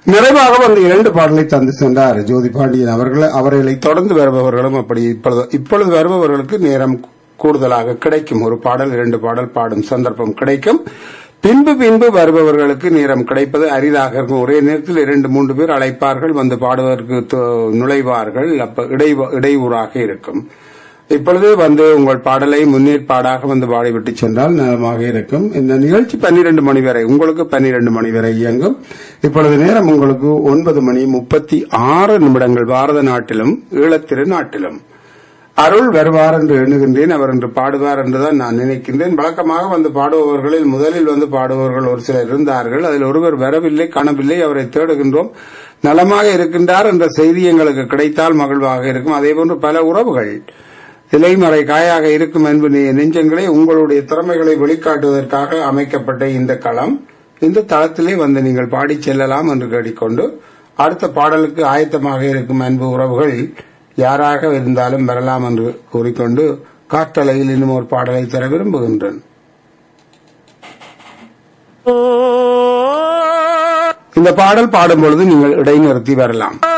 நிறைவாக வந்து இரண்டு பாடலை தந்து சென்றார் ஜோதி பாண்டியன் அவர்கள் அவர்களை தொடர்ந்து வருபவர்களும் அப்படி இப்பொழுது இப்பொழுது வருபவர்களுக்கு நேரம் கூடுதலாக கிடைக்கும் ஒரு பாடல் இரண்டு பாடல் பாடும் சந்தர்ப்பம் கிடைக்கும் பின்பு பின்பு வருபவர்களுக்கு நேரம் கிடைப்பது அரிதாக இருக்கும் ஒரே நேரத்தில் இரண்டு மூன்று பேர் அழைப்பார்கள் வந்து பாடுவதற்கு து- நுழைவார்கள் அப்ப இடை இடையூறாக இருக்கும் இப்பொழுது வந்து உங்கள் பாடலை முன்னேற்பாடாக வந்து பாடிவிட்டு சென்றால் நலமாக இருக்கும் இந்த நிகழ்ச்சி பன்னிரண்டு மணி வரை உங்களுக்கு பன்னிரண்டு மணி வரை இயங்கும் இப்பொழுது நேரம் உங்களுக்கு ஒன்பது மணி முப்பத்தி ஆறு நிமிடங்கள் பாரத நாட்டிலும் ஈழத்திரு நாட்டிலும் அருள் வருவார் என்று எண்ணுகின்றேன் அவர் என்று பாடுவார் என்றுதான் நான் நினைக்கின்றேன் வழக்கமாக வந்து பாடுபவர்களில் முதலில் வந்து பாடுபவர்கள் ஒரு சிலர் இருந்தார்கள் அதில் ஒருவர் வரவில்லை காணவில்லை அவரை தேடுகின்றோம் நலமாக இருக்கின்றார் என்ற செய்தி எங்களுக்கு கிடைத்தால் மகிழ்வாக இருக்கும் அதேபோன்று பல உறவுகள் இலைமறை காயாக இருக்கும் என்பது நெஞ்சங்களே உங்களுடைய திறமைகளை வெளிக்காட்டுவதற்காக அமைக்கப்பட்ட இந்த களம் இந்த தளத்திலே வந்து நீங்கள் பாடிச் செல்லலாம் என்று கேட்டுக்கொண்டு அடுத்த பாடலுக்கு ஆயத்தமாக இருக்கும் அன்பு உறவுகள் யாராக இருந்தாலும் வரலாம் என்று கூறிக்கொண்டு காற்றலையில் இன்னும் ஒரு பாடலை தர விரும்புகின்றேன் இந்த பாடல் பாடும் பொழுது நீங்கள் இடைநிறுத்தி வரலாம்